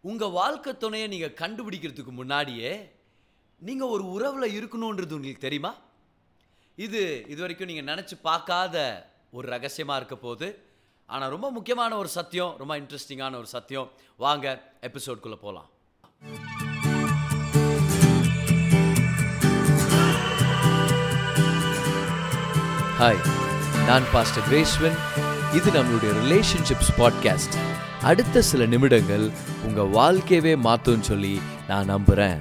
உங்கள் வாழ்க்கை துணையை நீங்கள் கண்டுபிடிக்கிறதுக்கு முன்னாடியே நீங்கள் ஒரு உறவில் இருக்கணுன்றது உங்களுக்கு தெரியுமா இது இது வரைக்கும் நீங்கள் நினச்சி பார்க்காத ஒரு ரகசியமாக இருக்க போகுது ஆனால் ரொம்ப முக்கியமான ஒரு சத்தியம் ரொம்ப இன்ட்ரெஸ்டிங்கான ஒரு சத்தியம் வாங்க எபிசோட்குள்ளே போகலாம் ஹாய் நான் பாஸ்டர் கிரேஸ்வன் இது நம்மளுடைய ரிலேஷன்ஷிப்ஸ் பாட்காஸ்ட் அடுத்த சில நிமிடங்கள் உங்கள் வாழ்க்கையவே மாற்றும்னு சொல்லி நான் நம்புகிறேன்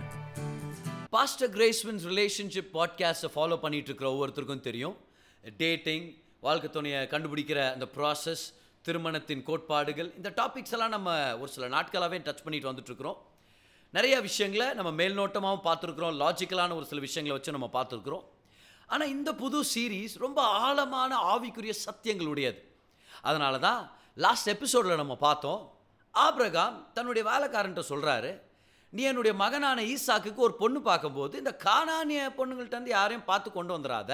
பாஸ்டர் கிரேஸ்வன்ஸ் ரிலேஷன்ஷிப் பாட்காஸ்ட்டை ஃபாலோ பண்ணிட்டு இருக்கிற ஒவ்வொருத்தருக்கும் தெரியும் டேட்டிங் வாழ்க்கை துணையை கண்டுபிடிக்கிற அந்த ப்ராசஸ் திருமணத்தின் கோட்பாடுகள் இந்த டாபிக்ஸ் எல்லாம் நம்ம ஒரு சில நாட்களாகவே டச் பண்ணிட்டு வந்துட்டுருக்குறோம் நிறைய விஷயங்களை நம்ம மேல்நோட்டமாகவும் பார்த்துருக்குறோம் லாஜிக்கலான ஒரு சில விஷயங்களை வச்சு நம்ம பார்த்துருக்குறோம் ஆனால் இந்த புது சீரீஸ் ரொம்ப ஆழமான ஆவிக்குரிய சத்தியங்களுடையது அதனால தான் லாஸ்ட் எபிசோடில் நம்ம பார்த்தோம் ஆப்ரகாம் தன்னுடைய வேலைக்காரன்ட்ட சொல்கிறாரு நீ என்னுடைய மகனான ஈசாக்குக்கு ஒரு பொண்ணு பார்க்கும்போது இந்த காணானிய பொண்ணுங்கள்ட்ட இருந்து யாரையும் பார்த்து கொண்டு வந்துடாத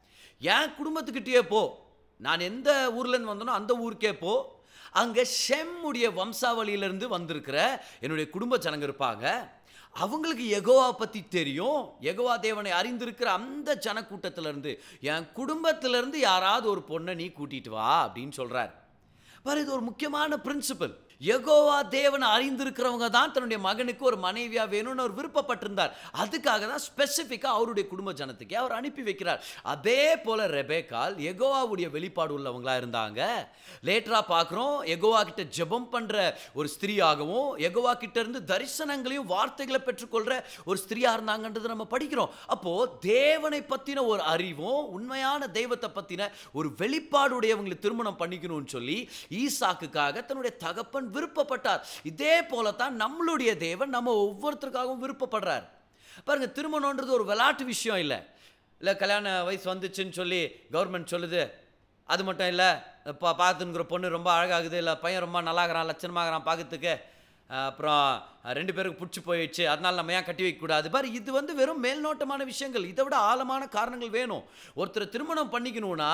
என் குடும்பத்துக்கிட்டேயே போ நான் எந்த ஊர்லேருந்து வந்தனோ அந்த ஊருக்கே போ அங்கே ஷெம்முடைய வம்சாவளியிலேருந்து வந்திருக்கிற என்னுடைய குடும்ப ஜனங்க இருப்பாங்க அவங்களுக்கு எகோவா பற்றி தெரியும் எகோவா தேவனை அறிந்திருக்கிற அந்த ஜனக்கூட்டத்திலேருந்து என் குடும்பத்திலேருந்து யாராவது ஒரு பொண்ணை நீ கூட்டிட்டு வா அப்படின்னு சொல்கிறார் பாரு இது ஒரு முக்கியமான பிரின்சிபல் எகோவா தேவனை அறிந்திருக்கிறவங்க தான் தன்னுடைய மகனுக்கு ஒரு மனைவியா வேணும்னு அவர் விருப்பப்பட்டிருந்தார் அதுக்காக தான் ஸ்பெசிஃபிக்காக அவருடைய குடும்ப ஜனத்துக்கே அவர் அனுப்பி வைக்கிறார் அதே போல ரெபேக்கால் எகோவாவுடைய வெளிப்பாடு உள்ளவங்களா இருந்தாங்க லேட்டரா பார்க்குறோம் எகோவா கிட்ட ஜெபம் பண்ற ஒரு ஸ்திரீயாகவும் எகோவா கிட்ட இருந்து தரிசனங்களையும் வார்த்தைகளை பெற்றுக்கொள்ற ஒரு ஸ்திரீயா இருந்தாங்கன்றது நம்ம படிக்கிறோம் அப்போ தேவனை பத்தின ஒரு அறிவும் உண்மையான தெய்வத்தை பத்தின ஒரு வெளிப்பாடு உடையவங்களை திருமணம் பண்ணிக்கணும்னு சொல்லி ஈசாக்குக்காக தன்னுடைய தகப்பன் விருப்பப்பட்டார் இதே போலத்தான் நம்மளுடைய தேவன் நம்ம ஒவ்வொருத்தருக்காகவும் விருப்பப்படுறார் பாருங்க திருமணம்ன்றது ஒரு விளையாட்டு விஷயம் இல்லை இல்லை கல்யாண வயசு வந்துச்சுன்னு சொல்லி கவர்மெண்ட் சொல்லுது அது மட்டும் இல்லை இப்போ பார்த்துங்கிற பொண்ணு ரொம்ப அழகாகுது இல்லை பையன் ரொம்ப நல்லாகிறான் லட்சணமாகறான் பார்க்கறதுக்கு அப்புறம் ரெண்டு பேருக்கு பிடிச்சி போயிடுச்சு அதனால நம்ம ஏன் கட்டி வைக்கக்கூடாது பாரு இது வந்து வெறும் மேல்நோட்டமான விஷயங்கள் இதை விட ஆழமான காரணங்கள் வேணும் ஒருத்தர் திருமணம் பண்ணிக்கணும்னா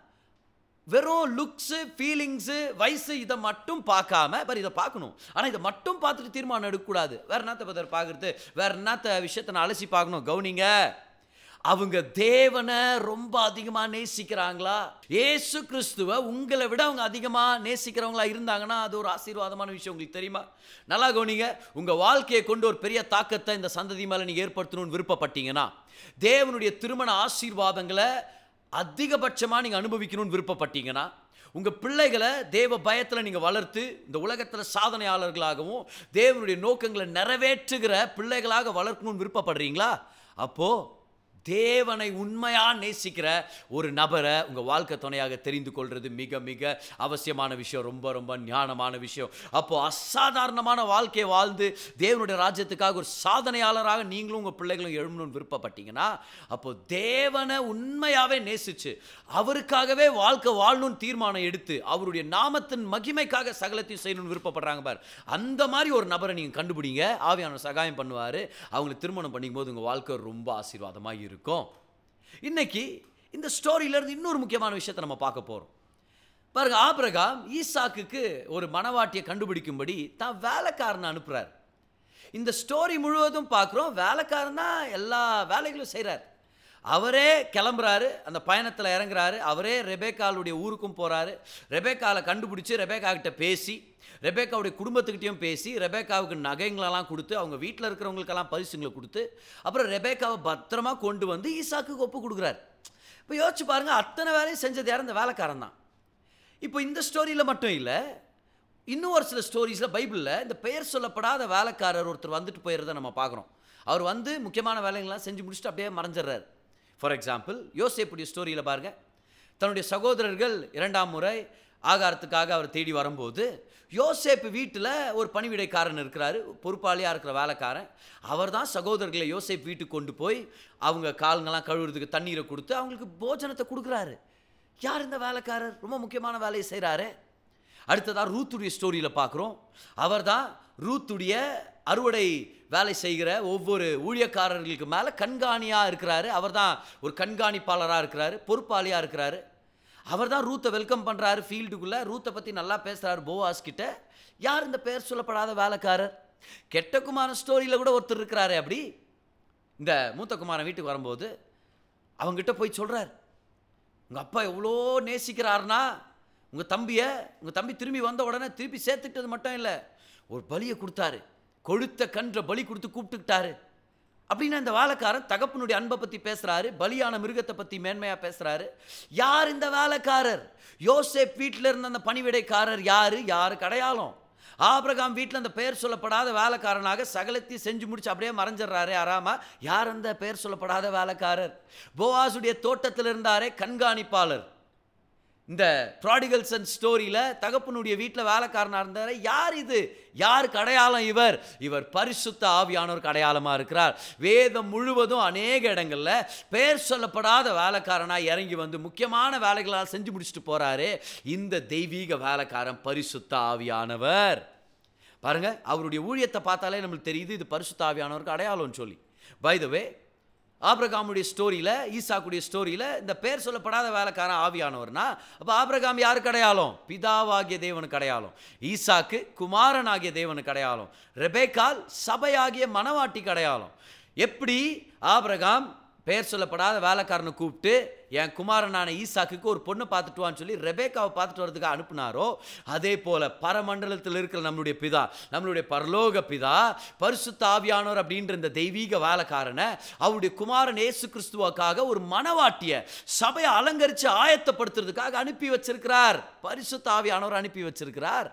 வெறும் லுக்ஸு ஃபீலிங்ஸு வயசு இதை மட்டும் பார்க்காம பாரு இதை பார்க்கணும் ஆனால் இதை மட்டும் பார்த்துட்டு தீர்மானம் எடுக்கக்கூடாது வேற என்னத்த பதர் பார்க்குறது வேற என்னத்த விஷயத்தை நான் அலசி பார்க்கணும் கவுனிங்க அவங்க தேவனை ரொம்ப அதிகமாக நேசிக்கிறாங்களா ஏசு கிறிஸ்துவை உங்களை விட அவங்க அதிகமாக நேசிக்கிறவங்களா இருந்தாங்கன்னா அது ஒரு ஆசீர்வாதமான விஷயம் உங்களுக்கு தெரியுமா நல்லா கவனிங்க உங்கள் வாழ்க்கையை கொண்டு ஒரு பெரிய தாக்கத்தை இந்த சந்ததி மேலே நீங்கள் ஏற்படுத்தணும்னு விருப்பப்பட்டீங்கன்னா தேவனுடைய திருமண ஆசீர்வாதங்களை அதிகபட்சமாக நீங்கள் அனுபவிக்கணும்னு விருப்பப்பட்டீங்கன்னா உங்கள் பிள்ளைகளை தேவ பயத்தில் நீங்கள் வளர்த்து இந்த உலகத்தில் சாதனையாளர்களாகவும் தேவனுடைய நோக்கங்களை நிறைவேற்றுகிற பிள்ளைகளாக வளர்க்கணும்னு விருப்பப்படுறீங்களா அப்போது தேவனை உண்மையாக நேசிக்கிற ஒரு நபரை உங்கள் வாழ்க்கை துணையாக தெரிந்து கொள்வது மிக மிக அவசியமான விஷயம் ரொம்ப ரொம்ப ஞானமான விஷயம் அப்போ அசாதாரணமான வாழ்க்கையை வாழ்ந்து தேவனுடைய ராஜ்யத்துக்காக ஒரு சாதனையாளராக நீங்களும் உங்கள் பிள்ளைகளும் எழுமணும்னு விருப்பப்பட்டீங்கன்னா அப்போ தேவனை உண்மையாகவே நேசிச்சு அவருக்காகவே வாழ்க்கை வாழணும்னு தீர்மானம் எடுத்து அவருடைய நாமத்தின் மகிமைக்காக சகலத்தையும் செய்யணும்னு விருப்பப்படுறாங்க பார் அந்த மாதிரி ஒரு நபரை நீங்கள் கண்டுபிடிங்க ஆவியான சகாயம் பண்ணுவார் அவங்களை திருமணம் பண்ணிக்கும் போது உங்கள் வாழ்க்கை ரொம்ப ஆசீர்வாதமாக இருக்கும் இருக்கும் இன்னைக்கு இந்த ஸ்டோரியிலேருந்து இன்னொரு முக்கியமான விஷயத்தை நம்ம பார்க்க போகிறோம் பாருங்க ஆபிரகாம் ஈசாக்குக்கு ஒரு மனவாட்டியை கண்டுபிடிக்கும்படி தான் வேலைக்காரனை அனுப்புகிறார் இந்த ஸ்டோரி முழுவதும் பார்க்குறோம் வேலைக்காரன் தான் எல்லா வேலைகளும் செய்கிறார் அவரே கிளம்புறாரு அந்த பயணத்தில் இறங்குறாரு அவரே ரெபேக்காலுடைய ஊருக்கும் போகிறாரு ரெபேக்காலை கண்டுபிடிச்சி ரெபேக்கா கிட்ட பேசி ரெபேக்காவுடைய குடும்பத்துக்கிட்டையும் பேசி ரெபேக்காவுக்கு நகைங்களெல்லாம் கொடுத்து அவங்க வீட்டில் இருக்கிறவங்களுக்கெல்லாம் பரிசுங்களை கொடுத்து அப்புறம் ரெபேக்காவை பத்திரமா கொண்டு வந்து ஈசாக்கு ஒப்பு கொடுக்குறாரு இப்போ யோசிச்சு பாருங்கள் அத்தனை வேலையும் செஞ்சது யார் இந்த வேலைக்காரன் தான் இப்போ இந்த ஸ்டோரியில் மட்டும் இல்லை இன்னும் ஒரு சில ஸ்டோரிஸில் பைபிளில் இந்த பெயர் சொல்லப்படாத வேலைக்காரர் ஒருத்தர் வந்துட்டு போயிடுறத நம்ம பார்க்குறோம் அவர் வந்து முக்கியமான வேலைகள்லாம் செஞ்சு முடிச்சுட்டு அப்படியே மறைஞ்சிடுறாரு ஃபார் எக்ஸாம்பிள் யோசேப்புடைய ஸ்டோரியில் பாருங்கள் தன்னுடைய சகோதரர்கள் இரண்டாம் முறை ஆகாரத்துக்காக அவர் தேடி வரும்போது யோசேப்பு வீட்டில் ஒரு பணிவிடைக்காரன் இருக்கிறாரு பொறுப்பாளியாக இருக்கிற வேலைக்காரன் அவர் தான் சகோதரர்களை யோசேப் வீட்டுக்கு கொண்டு போய் அவங்க கால்கள்லாம் கழுவுறதுக்கு தண்ணீரை கொடுத்து அவங்களுக்கு போஜனத்தை கொடுக்குறாரு யார் இந்த வேலைக்காரர் ரொம்ப முக்கியமான வேலையை செய்கிறாரு அடுத்ததாக ரூத்துடைய ஸ்டோரியில் பார்க்குறோம் அவர் தான் ரூத்துடைய அறுவடை வேலை செய்கிற ஒவ்வொரு ஊழியக்காரர்களுக்கு மேலே கண்காணியாக இருக்கிறாரு அவர் தான் ஒரு கண்காணிப்பாளராக இருக்கிறாரு பொறுப்பாளியாக இருக்கிறாரு அவர் தான் ரூத்தை வெல்கம் பண்ணுறாரு ஃபீல்டுக்குள்ளே ரூத்தை பற்றி நல்லா பேசுகிறாரு போவாஸ் கிட்ட யார் இந்த பெயர் சொல்லப்படாத வேலைக்காரர் கெட்ட குமாரன் ஸ்டோரியில் கூட ஒருத்தர் இருக்கிறாரு அப்படி இந்த மூத்த குமாரன் வீட்டுக்கு வரும்போது அவங்ககிட்ட போய் சொல்கிறார் உங்கள் அப்பா எவ்வளோ நேசிக்கிறாருன்னா உங்கள் தம்பியை உங்கள் தம்பி திரும்பி வந்த உடனே திருப்பி சேர்த்துக்கிட்டது மட்டும் இல்லை ஒரு பலியை கொடுத்தாரு கொழுத்த கன்ற பலி கொடுத்து கூப்பிட்டுக்கிட்டாரு அப்படின்னு அந்த வேலைக்காரன் தகப்பனுடைய அன்பை பற்றி பேசுகிறாரு பலியான மிருகத்தை பற்றி மேன்மையாக பேசுகிறாரு யார் இந்த வேலைக்காரர் யோசேப் வீட்டில் இருந்த அந்த பணிவிடைக்காரர் யார் யாருக்கு அடையாளம் ஆபிரகாம் வீட்டில் அந்த பெயர் சொல்லப்படாத வேலைக்காரனாக சகலத்தையும் செஞ்சு முடிச்சு அப்படியே மறைஞ்சிடுறாரு ஆறாமா யார் அந்த பெயர் சொல்லப்படாத வேலைக்காரர் போவாசுடைய தோட்டத்தில் இருந்தாரே கண்காணிப்பாளர் இந்த ப்ராடிகல் சன் ஸ்டோரியில் தகப்பனுடைய வீட்டில் வேலைக்காரனாக இருந்தார் யார் இது யாருக்கு அடையாளம் இவர் இவர் பரிசுத்த ஆவியானவருக்கு அடையாளமாக இருக்கிறார் வேதம் முழுவதும் அநேக இடங்களில் பெயர் சொல்லப்படாத வேலைக்காரனாக இறங்கி வந்து முக்கியமான வேலைகளால் செஞ்சு முடிச்சுட்டு போகிறாரு இந்த தெய்வீக வேலைக்காரன் பரிசுத்த ஆவியானவர் பாருங்க அவருடைய ஊழியத்தை பார்த்தாலே நம்மளுக்கு தெரியுது இது பரிசுத்த ஆவியானவருக்கு அடையாளம்னு சொல்லி பை த வே ஆபிரகாமுடைய ஸ்டோரியில் ஈசாக்குடைய ஸ்டோரியில் இந்த பேர் சொல்லப்படாத வேலைக்காரன் ஆவியானவர்னா அப்போ ஆபிரகாம் யாருக்கு அடையாளம் பிதாவாகிய தேவனுக்கு அடையாளம் ஈசாக்கு குமாரனாகிய தேவனுக்கு அடையாளம் ரெபேக்கால் சபையாகிய மனவாட்டிக்கு அடையாளம் எப்படி ஆபிரகாம் பெயர் சொல்லப்படாத வேலைக்காரனை கூப்பிட்டு என் குமாரனான ஈசாக்குக்கு ஒரு பொண்ணை பார்த்துட்டு வான்னு சொல்லி ரெபேக்காவை பார்த்துட்டு வரதுக்கு அனுப்புனாரோ அதே போல பரமண்டலத்தில் இருக்கிற நம்மளுடைய பிதா நம்மளுடைய பரலோக பிதா பரிசுத்த ஆவியானவர் அப்படின்ற இந்த தெய்வீக வேலைக்காரனை அவருடைய குமாரன் இயேசு கிறிஸ்துவுக்காக ஒரு மனவாட்டிய சபையை அலங்கரித்து ஆயத்தப்படுத்துறதுக்காக அனுப்பி வச்சிருக்கிறார் பரிசுத்த ஆவியானவர் அனுப்பி வச்சிருக்கிறார்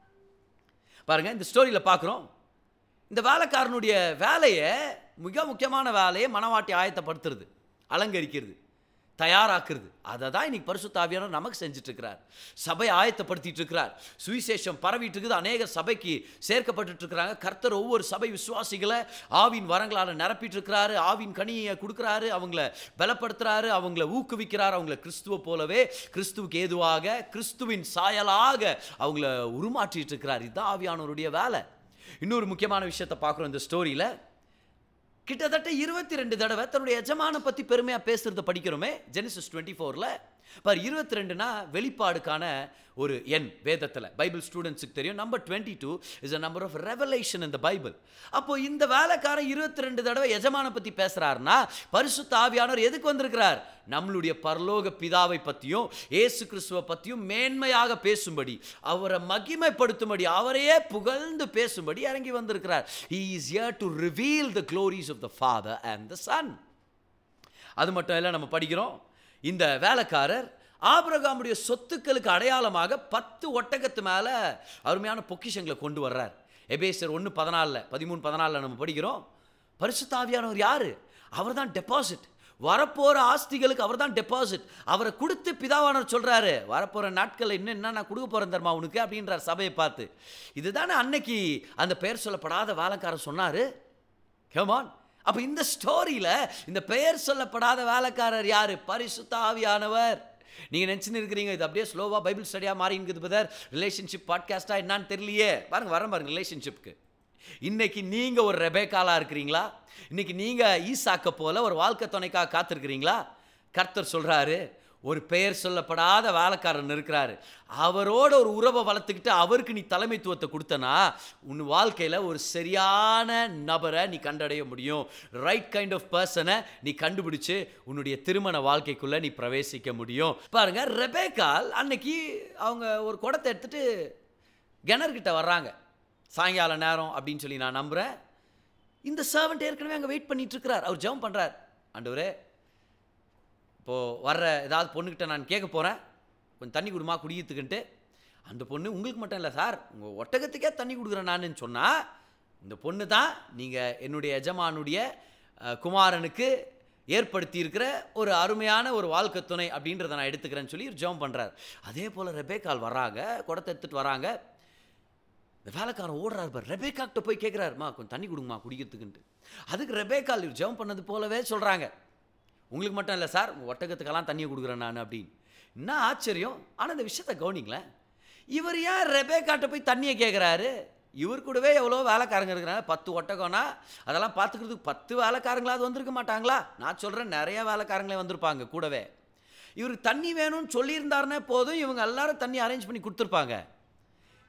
பாருங்க இந்த ஸ்டோரியில் பார்க்குறோம் இந்த வேலைக்காரனுடைய வேலையை மிக முக்கியமான வேலையை மனவாட்டி ஆயத்தப்படுத்துறது அலங்கரிக்கிறது தயாராக்குறது அதை தான் இன்னைக்கு பரிசுத்த ஆவியானவர் நமக்கு செஞ்சுட்டு இருக்கிறார் சபை ஆயத்தப்படுத்திட்டு இருக்கிறார் சுவிசேஷம் பரவிட்டு இருக்குது அநேக சபைக்கு சேர்க்கப்பட்டுட்டு இருக்கிறாங்க கர்த்தர் ஒவ்வொரு சபை விசுவாசிகளை ஆவின் வரங்களால் நிரப்பிட்டு இருக்கிறாரு ஆவின் கனியை கொடுக்குறாரு அவங்கள பலப்படுத்துறாரு அவங்கள ஊக்குவிக்கிறார் அவங்கள கிறிஸ்துவ போலவே கிறிஸ்துவுக்கு ஏதுவாக கிறிஸ்துவின் சாயலாக அவங்கள உருமாற்றிட்டு இருக்கிறார் இதுதான் ஆவியானவருடைய வேலை இன்னொரு முக்கியமான விஷயத்தை பார்க்குறோம் இந்த ஸ்டோரியில் கிட்டத்தட்ட இருபத்தி ரெண்டு தடவை தன்னுடைய எஜமான பற்றி பெருமையாக பேசுகிறத படிக்கிறோமே ஜெனிசிஸ் டுவெண்ட்டி ஃபோரில் பார் இருபத்தி ரெண்டுனா வெளிப்பாடுக்கான ஒரு எண் வேதத்தில் பைபிள் ஸ்டூடெண்ட்ஸுக்கு தெரியும் number twenty two is a number of revelation இந்த பைபிள் அப்போ இந்த வேலைக்காரன் இருபத்தி ரெண்டு தடவை எஜமான பற்றி பேசுகிறாருன்னா பரிசுத்த ஆவியானவர் எதுக்கு வந்திருக்கிறார் நம்மளுடைய பரலோக பிதாவை பற்றியும் ஏசு கிறிஸ்துவை பற்றியும் மேன்மையாக பேசும்படி அவரை மகிமைப்படுத்தும்படி அவரையே புகழ்ந்து பேசும்படி இறங்கி வந்திருக்கிறார் he is here to reveal the glories of the father and the son அது மட்டும் இல்லை நம்ம படிக்கிறோம் இந்த வேலைக்காரர் ஆபிரகாமுடைய சொத்துக்களுக்கு அடையாளமாக பத்து ஒட்டகத்து மேலே அருமையான பொக்கிஷங்களை கொண்டு வர்றார் எபேசர் ஒன்று பதினாலில் பதிமூணு பதினாலில் நம்ம படிக்கிறோம் பரிசுத்தாவியானவர் யார் அவர் தான் டெபாசிட் வரப்போகிற ஆஸ்திகளுக்கு அவர் தான் டெபாசிட் அவரை கொடுத்து பிதாவானவர் சொல்கிறாரு வரப்போகிற நாட்களில் இன்னும் என்ன நான் கொடுக்க போகிறேன் தர்மா உனக்கு அப்படின்றார் சபையை பார்த்து இதுதானே அன்னைக்கு அந்த பெயர் சொல்லப்படாத வேலைக்காரர் சொன்னார் கேமான் அப்போ இந்த ஸ்டோரியில் இந்த பெயர் சொல்லப்படாத வேலைக்காரர் யார் பரிசுத்த ஆவியானவர் நீங்கள் நினச்சின்னு இருக்கிறீங்க இது அப்படியே ஸ்லோவாக பைபிள் ஸ்டடியாக மாறிங்குது பதர் ரிலேஷன்ஷிப் பாட்காஸ்ட்டாக என்னான்னு தெரியலையே பாருங்க வரேன் பாருங்க ரிலேஷன்ஷிப்க்கு இன்னைக்கு நீங்கள் ஒரு ரெபேக்காலாக இருக்கிறீங்களா இன்னைக்கு நீங்கள் ஈசாக்க போல ஒரு வாழ்க்கை துணைக்காக காத்திருக்கிறீங்களா கர்த்தர் சொல்கிறாரு ஒரு பெயர் சொல்லப்படாத வேலைக்காரன் இருக்கிறாரு அவரோட ஒரு உறவை வளர்த்துக்கிட்டு அவருக்கு நீ தலைமைத்துவத்தை கொடுத்தனா உன் வாழ்க்கையில் ஒரு சரியான நபரை நீ கண்டடைய முடியும் ரைட் கைண்ட் ஆஃப் பர்சனை நீ கண்டுபிடிச்சு உன்னுடைய திருமண வாழ்க்கைக்குள்ளே நீ பிரவேசிக்க முடியும் பாருங்க ரெபேக்கால் அன்னைக்கு அவங்க ஒரு குடத்தை எடுத்துட்டு கிணறுகிட்ட வர்றாங்க சாயங்கால நேரம் அப்படின்னு சொல்லி நான் நம்புகிறேன் இந்த சர்வெண்ட் ஏற்கனவே அங்கே வெயிட் பண்ணிட்டு இருக்கிறார் அவர் ஜெபம் பண்ணுறார் ஆண்டவரே இப்போது வர்ற ஏதாவது பொண்ணுக்கிட்ட நான் கேட்க போகிறேன் கொஞ்சம் தண்ணி கொடுமா குடிக்கிறதுக்குன்ட்டு அந்த பொண்ணு உங்களுக்கு மட்டும் இல்லை சார் உங்கள் ஒட்டகத்துக்கே தண்ணி கொடுக்குறேன் நான் சொன்னால் இந்த பொண்ணு தான் நீங்கள் என்னுடைய எஜமானுடைய அஹ், குமாரனுக்கு ஏற்படுத்தி இருக்கிற ஒரு அருமையான ஒரு வாழ்க்கை துணை அப்படின்றத நான் எடுத்துக்கிறேன்னு சொல்லி ஜெபம் பண்ணுறார் அதே போல் ரெபேக்கால் வர்றாங்க குடத்தை எடுத்துகிட்டு வராங்க இந்த வேலைக்காரன் ஓடுறாரு பாரு ரெபேக்காக்கிட்ட போய் கேட்குறாருமா கொஞ்சம் தண்ணி கொடுங்கம்மா குடிக்கிறதுக்குன்ட்டு அதுக்கு ரெபேக்கால் இவர் ஜெபம் பண்ணது போலவே சொல்கிறாங்க உங்களுக்கு மட்டும் இல்லை சார் உங்கள் ஒட்டகத்துக்கெல்லாம் தண்ணியை கொடுக்குறேன் நான் அப்படின்னு என்ன ஆச்சரியம் ஆனால் இந்த விஷயத்தை கவனிங்களேன் இவர் ஏன் ரெபேக்காட்ட போய் தண்ணியை கேட்குறாரு இவர் கூடவே எவ்வளோ வேலைக்காரங்க இருக்கிறாங்க பத்து ஒட்டகம்னா அதெல்லாம் பார்த்துக்கிறதுக்கு பத்து வேலைக்காரங்களாவது வந்திருக்க மாட்டாங்களா நான் சொல்கிறேன் நிறைய வேலைக்காரங்களே வந்திருப்பாங்க கூடவே இவருக்கு தண்ணி வேணும்னு சொல்லியிருந்தாருன்னே போதும் இவங்க எல்லாரும் தண்ணி அரேஞ்ச் பண்ணி கொடுத்துருப்பாங்க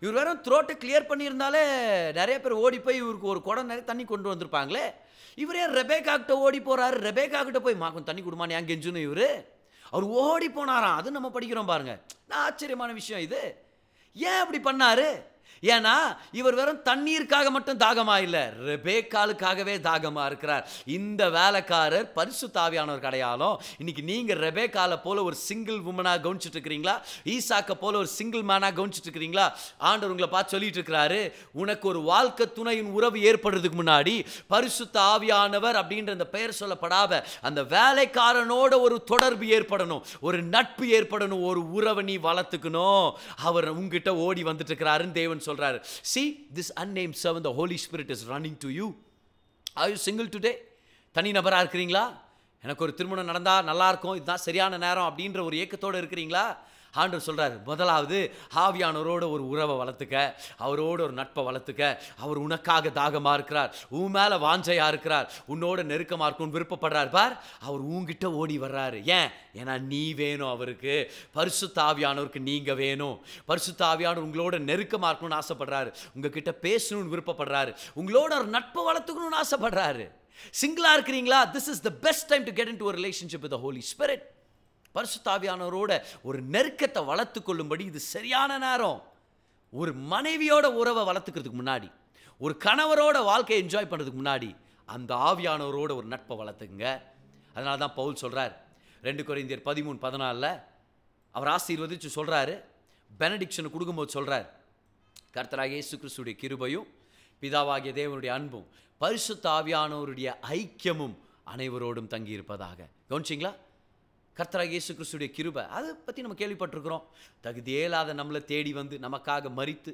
இவர் வெறும் த்ரோட்டை கிளியர் பண்ணியிருந்தாலே நிறைய பேர் ஓடி போய் இவருக்கு ஒரு குடம் நிறைய தண்ணி கொண்டு வந்திருப்பாங்களே இவர் ஏன் ரெபேக்கா கிட்ட ஓடி போறாரு ரெபேக்கா கிட்ட போய் மா கொஞ்சம் தண்ணி கொடுமான்னு ஏன் கெஞ்சுன்னு இவரு அவர் ஓடி போனாராம் அது நம்ம படிக்கிறோம் பாருங்க நான் ஆச்சரியமான விஷயம் இது ஏன் அப்படி பண்ணாரு ஏன்னா இவர் வெறும் தண்ணீருக்காக மட்டும் தாகமா இல்ல ரெபேக்காலுக்காகவே தாகமா இருக்கிறார் இந்த வேலைக்காரர் பரிசு தாவியானவர் அடையாளம் இன்னைக்கு நீங்க ரெபேக்கால போல ஒரு சிங்கிள் உமனா கவனிச்சுட்டு இருக்கிறீங்களா ஈசாக்க போல ஒரு சிங்கிள் மேனா கவனிச்சுட்டு இருக்கிறீங்களா ஆண்டவர் உங்களை பார்த்து சொல்லிட்டு இருக்கிறாரு உனக்கு ஒரு வாழ்க்கை துணையின் உறவு ஏற்படுறதுக்கு முன்னாடி பரிசுத்த ஆவியானவர் அப்படின்ற அந்த பெயர் சொல்லப்படாத அந்த வேலைக்காரனோட ஒரு தொடர்பு ஏற்படணும் ஒரு நட்பு ஏற்படணும் ஒரு உறவை நீ வளர்த்துக்கணும் அவர் உங்ககிட்ட ஓடி வந்துட்டு இருக்கிறாருன்னு தேவன் சொல்றாரு see this unnamed servant the holy spirit is running to you are you single today தனி நபரா இருக்கிறீங்களா எனக்கு ஒரு திருமணம் நடந்தா நல்லா இருக்கும் இதுதான் சரியான நேரம் அப்படின்ற ஒரு ஏக்கத்தோட இருக்கிறீங்களா ஆண்டவர் சொல்றாரு முதலாவது ஆவியானவரோட ஒரு உறவை வளர்த்துக்க அவரோட ஒரு நட்பை வளர்த்துக்க அவர் உனக்காக தாகமா இருக்கிறார் உன் மேல வாஞ்சையா இருக்கிறார் உன்னோட நெருக்கமா இருக்கும்னு விருப்பப்படுறார் பார் அவர் உன்கிட்ட ஓடி வர்றாரு ஏன் ஏன்னா நீ வேணும் அவருக்கு பரிசுத்த ஆவியானவருக்கு நீங்க வேணும் பரிசுத்த ஆவியானவர் உங்களோட நெருக்கமா இருக்கணும்னு ஆசைப்படுறாரு உங்ககிட்ட பேசணும்னு விருப்பப்படுறாரு உங்களோட ஒரு நட்பை வளர்த்துக்கணும்னு ஆசைப்படுறாரு சிங்கிளா இருக்கிறீங்களா this is the best time to get into relationship with holy spirit பரிசுத்தாவியானவரோட ஒரு நெருக்கத்தை வளர்த்து கொள்ளும்படி இது சரியான நேரம் ஒரு மனைவியோட உறவை வளர்த்துக்கிறதுக்கு முன்னாடி ஒரு கணவரோட வாழ்க்கையை என்ஜாய் பண்ணுறதுக்கு முன்னாடி அந்த ஆவியானவரோட ஒரு நட்பை வளர்த்துக்குங்க அதனால தான் பவுல் சொல்றார் ரெண்டு கொரிந்தியர் பதிமூணு பதினாலில் அவர் ஆசீர்வதிச்சு சொல்றாரு பெனடிக்ஷனை கொடுக்கும்போது சொல்றார் கர்த்தராகிய இயேசு கிறிஸ்துடைய கிருபையும் பிதாவாகிய தேவனுடைய அன்பும் பரிசுத்த ஆவியானவருடைய ஐக்கியமும் அனைவரோடும் தங்கியிருப்பதாக கவனிச்சிங்களா கர்த்தராகிய இயேசு கிறிஸ்துடைய கிருபை அதை பற்றி நம்ம கேள்விப்பட்டிருக்கிறோம் தகுதியே இல்லாத நம்மளை தேடி வந்து நமக்காக மறித்து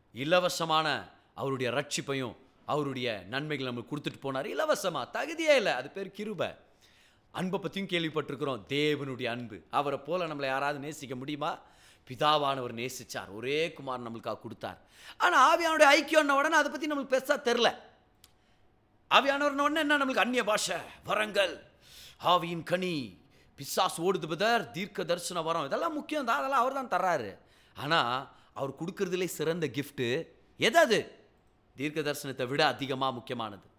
இலவசமான அவருடைய ரட்சிப்பையும் அவருடைய நன்மைகளை நம்மளுக்கு கொடுத்துட்டு போனார் இலவசமா தகுதியே இல்லை அது பேர் கிருபை அன்பை பற்றியும் கேள்விப்பட்டிருக்கிறோம் தேவனுடைய அன்பு அவரை போல நம்மளை யாராவது நேசிக்க முடியுமா பிதாவானவர் நேசிச்சார் ஒரே குமார் நம்மளுக்காக கொடுத்தார் ஆனால் ஆவியானுடைய ஐக்கியம்ன உடனே அதை பற்றி நம்மளுக்கு பெருசாக தெரில ஆவியானவர்ன உடனே என்ன நம்மளுக்கு அந்நிய பாஷை வரங்கள் ஆவியின் கனி பிசாஸ் ஓடுது பதர் தீர்க்க தரிசன வரம் இதெல்லாம் முக்கியம் தான் அதெல்லாம் அவர் தான் தர்றாரு ஆனால் அவர் கொடுக்கறதுலே சிறந்த கிஃப்ட்டு எது அது தீர்க்க தரிசனத்தை விட அதிகமாக முக்கியமானது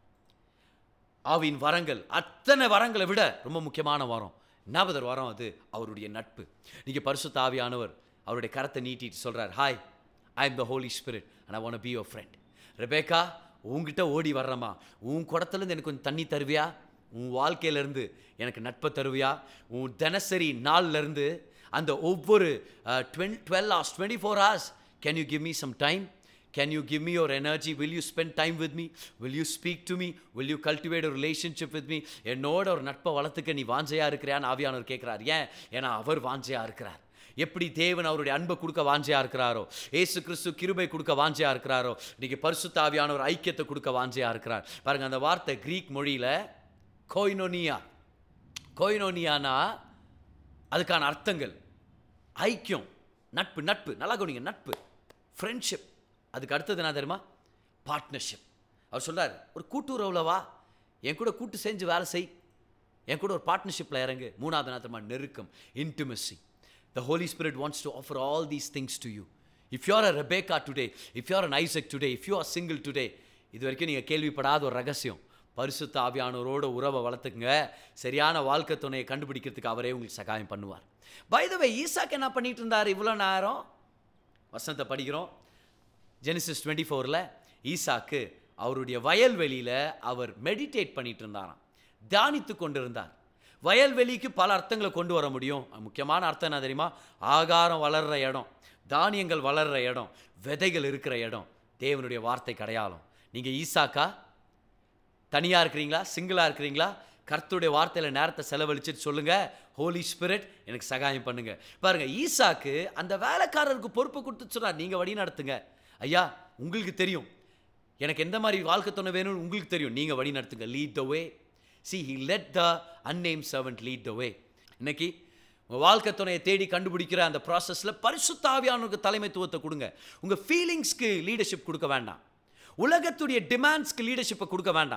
ஆவியின் வரங்கள் அத்தனை வரங்களை விட ரொம்ப முக்கியமான வரம் என்னாவதர் வரம் அது அவருடைய நட்பு நீங்கள் பரிசுத்த ஆவியானவர் அவருடைய கரத்தை நீட்டிட்டு சொல்கிறார் hi I am the holy spirit and I want be your friend Rebecca உங்ககிட்ட ஓடி வர்றேம்மா உன் குடத்துலேருந்து எனக்கு கொஞ்சம் தண்ணி தருவியா உன் வாழ்க்கையிலேருந்து எனக்கு நட்பை தருவியா உன் தினசரி நாள்லேருந்து அந்த ஒவ்வொரு twelve twelve hours twenty four hours can you give me some time Can you give me your energy? Will you spend time with me? Will you speak to me? Will you cultivate a relationship with me? என்னோட ஒரு நட்பை வளர்த்துக்க நீ வாஞ்சையா இருக்கிறான்னு ஆவியானவர் கேட்கிறார் ஏன் ஏன்னா அவர் வாஞ்சையா இருக்கிறார் எப்படி தேவன் அவருடைய அன்பை கொடுக்க வாஞ்சையா இருக்கிறாரோ ஏசு கிறிஸ்து கிருபை கொடுக்க வாஞ்சையா இருக்கிறாரோ இன்னைக்கு பரிசுத்த ஆவியானவர் ஐக்கியத்தை கொடுக்க வாஞ்சையா இருக்கிறார் பாருங்க அந்த வார்த்தை கிரீக் மொழியில கோயினோனியா கோயினோனியானா அதுக்கான அர்த்தங்கள் ஐக்கியம் நட்பு நட்பு நல்லா கவனிங்க நட்பு ஃப்ரெண்ட்ஷிப் அதுக்கு அடுத்தது என்ன தெரியுமா பார்ட்னர்ஷிப் அவர் சொல்றார் ஒரு கூட்டுறவுல வா என் கூட கூட்டு செஞ்சு வேலை செய் என் கூட ஒரு பார்ட்னர்ஷிப்பில் இறங்கு மூணாவது என்ன தெரியுமா நெருக்கம் intimacy the holy spirit wants to offer all these things to you if you are a Rebecca today if you are an Isaac today if you are single today இது வரைக்கும் நீங்கள் கேள்விப்படாத ஒரு ரகசியம் பரிசுத்த ஆவியானவரோட உறவை வளர்த்துக்குங்க சரியான வாழ்க்கை துணையை கண்டுபிடிக்கிறதுக்கு அவரே உங்களுக்கு சகாயம் பண்ணுவார் பை த வே ஈசாக்கு என்ன பண்ணிட்டு இருந்தார் இவ்வளோ நேரம் வசனத்தை படிக்கிறோம் ஜெனிசிஸ் டுவெண்ட்டி ஃபோரில் ஈசாக்கு அவருடைய வயல்வெளியில் அவர் மெடிடேட் பண்ணிட்டு இருந்தாராம் தியானித்து கொண்டிருந்தார் வயல்வெளிக்கு பல அர்த்தங்களை கொண்டு வர முடியும் முக்கியமான அர்த்தம் என்ன தெரியுமா ஆகாரம் வளர்கிற இடம் தானியங்கள் வளர்கிற இடம் விதைகள் இருக்கிற இடம் தேவனுடைய வார்த்தை அடையாளம் நீங்கள் ஈசாக்கா தனியாக இருக்கிறீங்களா சிங்கிளாக இருக்கிறீங்களா கர்த்தருடைய வார்த்தையில் நேரத்தை செலவழிச்சிட்டு சொல்லுங்க ஹோலி ஸ்பிரிட் எனக்கு சகாயம் பண்ணுங்க பாருங்க ஈசாக்கு அந்த வேலைக்காரருக்கு பொறுப்பு கொடுத்து சொன்னார் நீங்கள் வழி நடத்துங்க ஐயா உங்களுக்கு தெரியும் எனக்கு எந்த மாதிரி வாழ்க்கை துணை வேணும்னு உங்களுக்கு தெரியும் நீங்கள் வழி நடத்துங்க lead the way see he led the unnamed servant lead the way இன்னைக்கு உங்கள் வாழ்க்கை துணையை தேடி கண்டுபிடிக்கிற அந்த ப்ராசஸில் பரிசுத்தாவியானவருக்கு தலைமைத்துவத்தை கொடுங்க உங்கள் ஃபீலிங்ஸ்க்கு லீடர்ஷிப் கொடுக்க வேண்டாம் உலகத்துடைய டிமாண்ட்ஸ்க்கு லீடர்ஷிப்பை கொடுக்க வேண்டாம்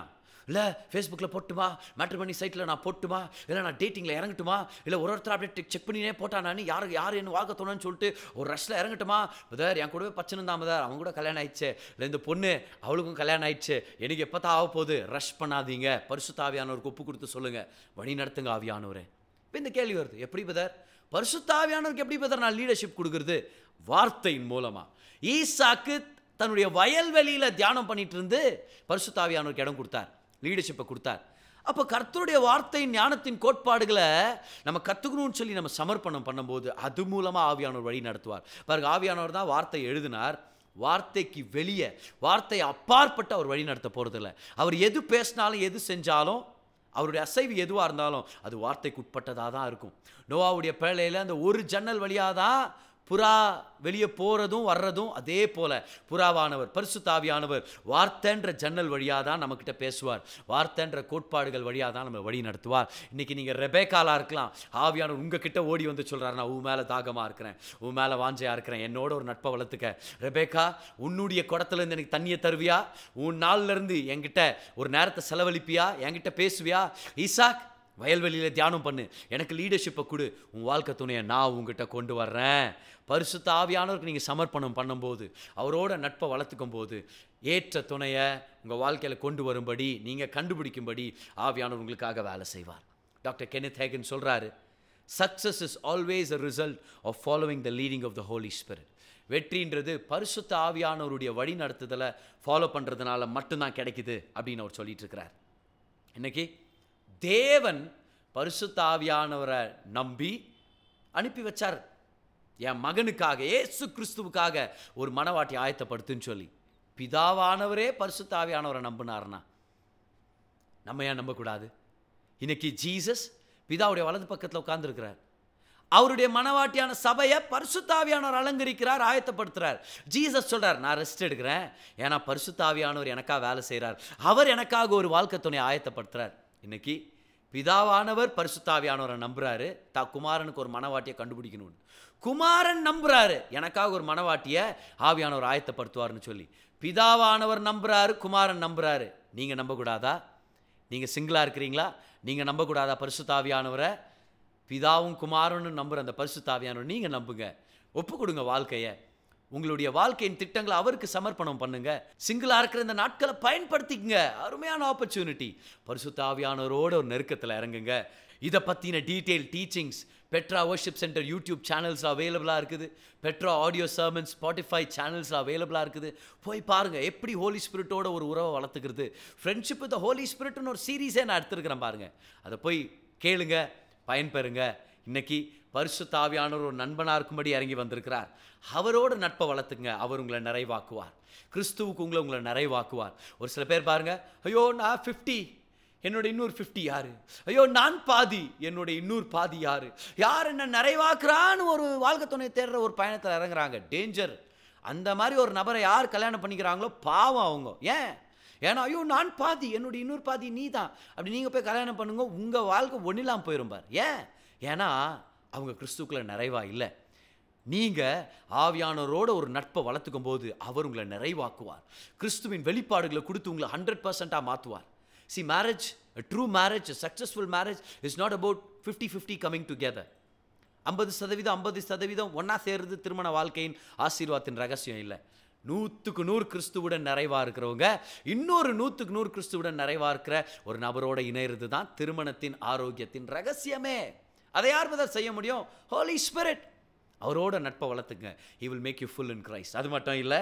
இல்லை ஃபேஸ்புக்கில் போட்டுமா மேட்ரிமனி சைட்டில் நான் போட்டுமா இல்லை நான் டேட்டிங்கில் இறங்கட்டுமா இல்லை ஒரு ஒருத்தர் அப்படியே செக் பண்ணினே போட்டா நான் யாரு யார் என்ன வாக்க தோணுன்னு சொல்லிட்டு ஒரு ரஷ்ல இறங்கட்டுமா பதர் என் கூடவே பச்சனை தான் பதர் அவங்க கூட கல்யாணம் ஆயிடுச்சு இல்லை இந்த பொண்ணு அவளுக்கும் கல்யாணம் ஆயிடுச்சு எனக்கு எப்போ தான் ஆக போகுது ரஷ் பண்ணாதீங்க பரிசுத்த ஆவியானவருக்கு ஒப்பு கொடுத்து சொல்லுங்கள் வழி நடத்துங்க ஆவியானவரே இப்போ இந்த கேள்வி வருது எப்படி பதர் பரிசுத்த ஆவியானவருக்கு எப்படி பதர் நான் லீடர்ஷிப் கொடுக்குறது வார்த்தையின் மூலமா ஈசாக்கு தன்னுடைய வயல்வெளியில தியானம் பண்ணிட்டு இருந்து பரிசுத்தாவியானவருக்கு இடம் கொடுத்தார் லீடர்ஷிப்பை கொடுத்தார் அப்போ கர்த்தருடைய வார்த்தையின் ஞானத்தின் கோட்பாடுகளை நம்ம கற்றுக்கணும்னு சொல்லி நம்ம சமர்ப்பணம் பண்ணும்போது அது மூலமாக ஆவியானவர் வழி நடத்துவார் பாருங்க ஆவியானவர் தான் வார்த்தை எழுதினார் வார்த்தைக்கு வெளியே வார்த்தை அப்பாற்பட்டு அவர் வழி நடத்த போகிறதில்ல அவர் எது பேசினாலும் எது செஞ்சாலும் அவருடைய அசைவு எதுவாக இருந்தாலும் அது வார்த்தைக்கு உட்பட்டதாக தான் இருக்கும் நோவாவுடைய பேழையில் அந்த ஒரு ஜன்னல் வழியாக தான் புறா வெளியே போகிறதும் வர்றதும் அதே போல புறாவானவர் பரிசுத்தாவியானவர் வார்த்தைன்ற ஜன்னல் வழியாக தான் நம்மக்கிட்ட பேசுவார் வார்த்தைன்ற கோட்பாடுகள் வழியாக தான் நம்ம வழி நடத்துவார் இன்னைக்கு நீங்கள் ரெபேக்காலாக இருக்கலாம் ஆவியானவர் உங்ககிட்ட ஓடி வந்து சொல்கிறார் நான் உன் மேலே தாகமாக இருக்கிறேன் உன் மேலே வாஞ்சையாக இருக்கிறேன் என்னோட ஒரு நட்பை வளர்த்துக்க ரெபேக்கா உன்னுடைய குடத்துலேருந்து எனக்கு தண்ணியை தருவியா உன் நாள்ல இருந்து என்கிட்ட ஒரு நேரத்தை செலவழிப்பியா என்கிட்ட பேசுவியா ஈசாக் வயல்வெளியில் தியானம் பண்ணு எனக்கு லீடர்ஷிப்பை கொடு உன் வாழ்க்கை துணையை நான் உங்ககிட்ட கொண்டு வர்றேன் பரிசுத்த ஆவியானவருக்கு நீங்கள் சமர்ப்பணம் பண்ணும்போது அவரோட நட்பை வளர்த்துக்கும் போது ஏற்ற துணையை உங்கள் வாழ்க்கையில் கொண்டு வரும்படி நீங்கள் கண்டுபிடிக்கும்படி ஆவியானவர் உங்களுக்காக வேலை செய்வார் டாக்டர் கெனித் ஹேகன் சொல்கிறாரு success is always a result of following the leading of the holy spirit வெற்றின்றது பரிசுத்த ஆவியானவருடைய வழி நடத்துதலை ஃபாலோ பண்ணுறதுனால மட்டும்தான் கிடைக்குது அப்படின்னு அவர் சொல்லிட்டு இருக்கிறார் இன்னைக்கு தேவன் பரிசுத்த ஆவியானவரை நம்பி அனுப்பி வச்சார் என் மகனுக்காக ஏசு கிறிஸ்துவுக்காக ஒரு மனவாட்டி ஆயத்தப்படுத்துன்னு சொல்லி பிதாவானவரே பரிசுத்த ஆவியானவரை நம்பினார்னா நம்ம ஏன் நம்பக்கூடாது இன்னைக்கு ஜீசஸ் பிதாவுடைய வலது பக்கத்தில் உட்கார்ந்துருக்கிறார் அவருடைய மனவாட்டியான சபையை பரிசுத்தாவியானவர் அலங்கரிக்கிறார் ஆயத்தப்படுத்துறார் ஜீசஸ் சொல்றார் நான் ரெஸ்ட் எடுக்கிறேன் ஏன்னா பரிசுத்தாவியானவர் எனக்காக வேலை செய்கிறார் அவர் எனக்காக ஒரு வாழ்க்கை துணை ஆயத்தப்படுத்துறார் இன்னைக்கு பிதாவானவர் பரிசுத்தாவியானவரை நம்புறாரு தா குமாரனுக்கு ஒரு மனவாட்டியை கண்டுபிடிக்கணும்னு குமாரன் நம்புறாரு எனக்காக ஒரு மனவாட்டியை ஆவியானவர் ஆயத்தப்படுத்துவார்னு சொல்லி பிதாவானவர் நம்புறாரு குமாரன் நம்புறாரு நீங்கள் நம்பக்கூடாதா நீங்கள் சிங்கிளாக இருக்கிறீங்களா நீங்கள் நம்பக்கூடாதா பரிசுத்தாவியானவரை பிதாவும் குமாரனும் நம்புகிற அந்த பரிசுத்தாவியானவர் நீங்கள் நம்புங்க ஒப்பு கொடுங்க வாழ்க்கையை உங்களுடைய வாழ்க்கையின் திட்டங்களை அவருக்கு சமர்ப்பணம் பண்ணுங்க சிங்கிளாக இருக்கிற இந்த நாட்களை பயன்படுத்திக்கங்க அருமையான ஆப்பர்ச்சுனிட்டி பரிசுத்தாவியானவரோட ஒரு நெருக்கத்தில் இறங்குங்க இதை பற்றின detail teachings Petra worship center YouTube channels அவைலபிளாக இருக்குது Petra audio sermons Spotify channels அவைலபிளாக இருக்குது போய் பாருங்கள் எப்படி ஹோலி ஸ்பிரிட்டோட ஒரு உறவை வளர்த்துக்கிறது ஃப்ரெண்ட்ஷிப் வித் ஹோலி ஸ்பிரிட்னு ஒரு சீரீஸே நான் எடுத்துருக்கிறேன் பாருங்கள் அதை போய் கேளுங்க பயன்பெறுங்க இன்னைக்கு பரிசுத்த ஆவியானவர் ஒரு நண்பனாக இருக்கும்படி இறங்கி வந்திருக்கிறார் அவரோட நட்பை வளர்த்துங்க அவர் உங்களை நிறைவாக்குவார் கிறிஸ்துவுக்கு உங்களை உங்களை நிறைவாக்குவார் ஒரு சில பேர் பாருங்க ஐயோ நான் ஃபிஃப்டி என்னோட இன்னொரு ஃபிஃப்டி யாரு ஐயோ நான் பாதி என்னோட இன்னொரு பாதி யாரு யார் என்ன நிறைவாக்குறான்னு ஒரு வாழ்க்கை துணை தேடுற ஒரு பயணத்தில் இறங்குறாங்க டேஞ்சர் அந்த மாதிரி ஒரு நபரை யார் கல்யாணம் பண்ணிக்கிறாங்களோ பாவம் அவங்க ஏன் ஏன்னா ஐயோ நான் பாதி என்னோட இன்னொரு பாதி நீ தான் அப்படி நீங்கள் போய் கல்யாணம் பண்ணுங்க உங்கள் வாழ்க்கை ஒன்றிலாம் போயிரும் பார் ஏன் ஏன்னா அவங்க கிறிஸ்துக்குள்ள நிறைவா இல்லை நீங்கள் ஆவியானவரோட ஒரு நட்பை வளர்த்துக்கும் போது அவர் உங்களை நிறைவாக்குவார் கிறிஸ்துவின் வெளிப்பாடுகளை கொடுத்து உங்களை ஹண்ட்ரட் பர்சண்ட்டாக மாற்றுவார் see marriage true marriage successful marriage is not about fifty fifty coming together ஐம்பது சதவீதம் ஐம்பது சதவீதம் ஒன்றா சேர்றது திருமண வாழ்க்கையின் ஆசீர்வாதத்தின் ரகசியம் இல்லை நூற்றுக்கு நூறு கிறிஸ்துவுடன் நிறைவா இருக்கிறவங்க இன்னொரு நூற்றுக்கு நூறு கிறிஸ்துவுடன் நிறைவா இருக்கிற ஒரு நபரோட இணையிறது தான் திருமணத்தின் ஆரோக்கியத்தின் ரகசியமே அதை யார் முதல் செய்ய முடியும் ஹோலி ஸ்பிரிட் அவரோட நட்பை வளர்த்துங்க he will make you full in Christ அது மட்டும் இல்லை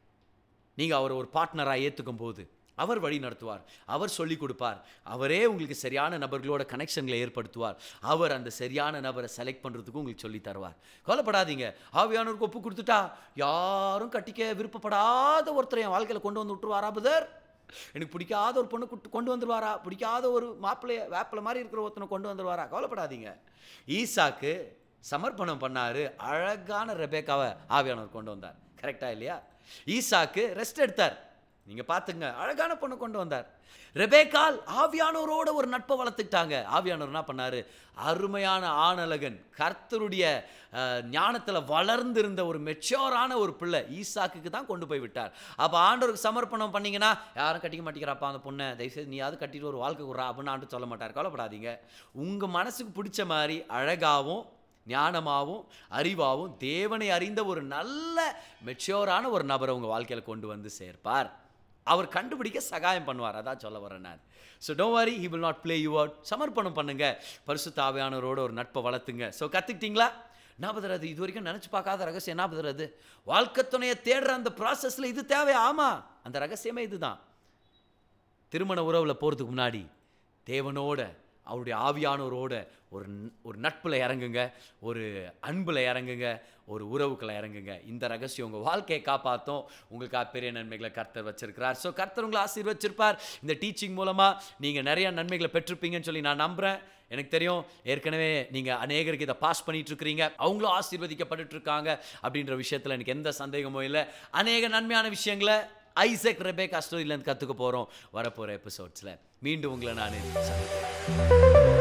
நீங்கள் அவரை ஒரு பார்ட்னராக ஏற்றுக்கும் போது அவர் வழி நடத்துவார் அவர் சொல்லிக் கொடுப்பார் அவரே உங்களுக்கு சரியான நபர்களோட கனெக்ஷன்களை ஏற்படுத்துவார் அவர் அந்த சரியான நபரை செலக்ட் பண்ணுறதுக்கும் உங்களுக்கு சொல்லி தருவார் கவலைப்படாதீங்க ஆவியானவருக்கு ஒப்பு கொடுத்துட்டா யாரும் கட்டிக்க விருப்பப்படாத ஒருத்தரை என் வாழ்க்கையில் கொண்டு வந்து விட்டுருவாரா புதர் எனக்கு பிடிக்காத ஒரு பொண்ணு கூட்டு கொண்டு வந்துருவாரா பிடிக்காத ஒரு மாப்பிள்ளைய வேப்பிலை மாதிரி இருக்கிற ஒருத்தனை கொண்டு வந்துருவாரா கவலைப்படாதீங்க ஈசாக்கு சமர்ப்பணம் பண்ணாரு அழகான ரெபேக்காவை ஆவியானவர் கொண்டு வந்தார் கரெக்டா இல்லையா ஈசாக்கு ரெஸ்ட் எடுத்தார் நீங்க பாத்துங்க அழகான பொண்ணு கொண்டு வந்தார் ரெபேக்கால் ஆவியானவரோட ஒரு நட்பை வளர்த்துக்கிட்டாங்க ஆவியானவர் என்ன பண்ணாரு அருமையான ஆணழகன் கர்த்தருடைய அஹ், ஞானத்துல வளர்ந்திருந்த ஒரு மெச்சோரான ஒரு பிள்ளை ஈசாக்குக்கு தான் கொண்டு போய் விட்டார் அப்ப ஆண்டவருக்கு சமர்ப்பணம் பண்ணீங்கன்னா யாரும் கட்டிக்க மாட்டேங்கிறாப்பா அந்த பொண்ணை தயவுசெய்து நீயாவது கட்டிட்டு ஒரு வாழ்க்கை விட்றா அப்படின்னு ஆண்டு சொல்ல மாட்டார் கவலைப்படாதீங்க உங்க மனசுக்கு பிடிச்ச மாதிரி அழகாவும் ஞானமாகவும் அறிவாகவும் தேவனை அறிந்த ஒரு நல்ல மெச்சோரான ஒரு நபரை உங்கள் வாழ்க்கையில் கொண்டு வந்து சேர்ப்பார் அவர் கண்டுபிடிக்க சகாயம் பண்ணுவார் அதான் சொல்ல வரேன் நான் so don't worry he will not play you out சமர்ப்பணம் பண்ணுங்க பரிசுத்த ஆவியானவரோட ஒரு நட்பை வளர்த்துங்க ஸோ கற்றுக்கிட்டீங்களா என்ன பதறது இது வரைக்கும் நினச்சி பார்க்காத ரகசியம் என்ன பதறது வாழ்க்கை துணையை தேடுற அந்த ப்ராசஸில் இது தேவை ஆமாம் அந்த ரகசியமே இதுதான் திருமண உறவில் போகிறதுக்கு முன்னாடி தேவனோட அவருடைய ஆவியானவரோட ஒரு ந- ஒரு நட்பில் இறங்குங்க ஒரு அன்பில் இறங்குங்க ஒரு உறவுக்குள்ள இறங்குங்க இந்த ரகசியம் உங்கள் வாழ்க்கையை காப்பாற்றும் உங்களுக்கு பெரிய நன்மைகளை கர்த்தர் வச்சிருக்கிறார் ஸோ கர்த்தர் உங்களை ஆசீர்வச்சிருப்பார் இந்த டீச்சிங் மூலமாக நீங்கள் நிறைய நன்மைகளை பெற்றிருப்பீங்கன்னு சொல்லி நான் நம்புகிறேன் எனக்கு தெரியும் ஏற்கனவே நீங்கள் அநேகருக்கு இதை பாஸ் பண்ணிட்டு இருக்கிறீங்க அவங்களும் ஆசீர்வதிக்கப்பட்டுட்டு இருக்காங்க அப்படின்ற விஷயத்தில் எனக்கு எந்த சந்தேகமும் இல்லை அநேக நன்மையான விஷயங்களை ஐசக் ரெபேக்கா ஸ்டோரியிலேருந்து கற்றுக்க போகிறோம் வரப்போகிற எபிசோட்ஸில் மீண்டும் உங்களை நான் சந்திக்கிறேன்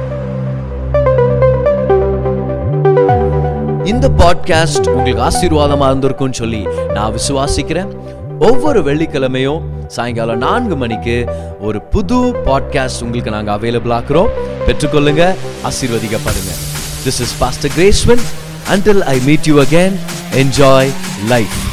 இந்த பாட்காஸ்ட் உங்களுக்கு ஆசீர்வாதமா இருந்திருக்கும்னு சொல்லி நான் விசுவாசிக்கிறேன் ஒவ்வொரு வெள்ளிக்கிழமையும் சாயங்காலம் நான்கு மணிக்கு ஒரு புது பாட்காஸ்ட் உங்களுக்கு நாங்கள் அவைலபிள் ஆக்குறோம் பெற்றுக்கொள்ளுங்க ஆசீர்வதிக்கப்படுங்க this is pastor Gracewin until I meet you again, enjoy life.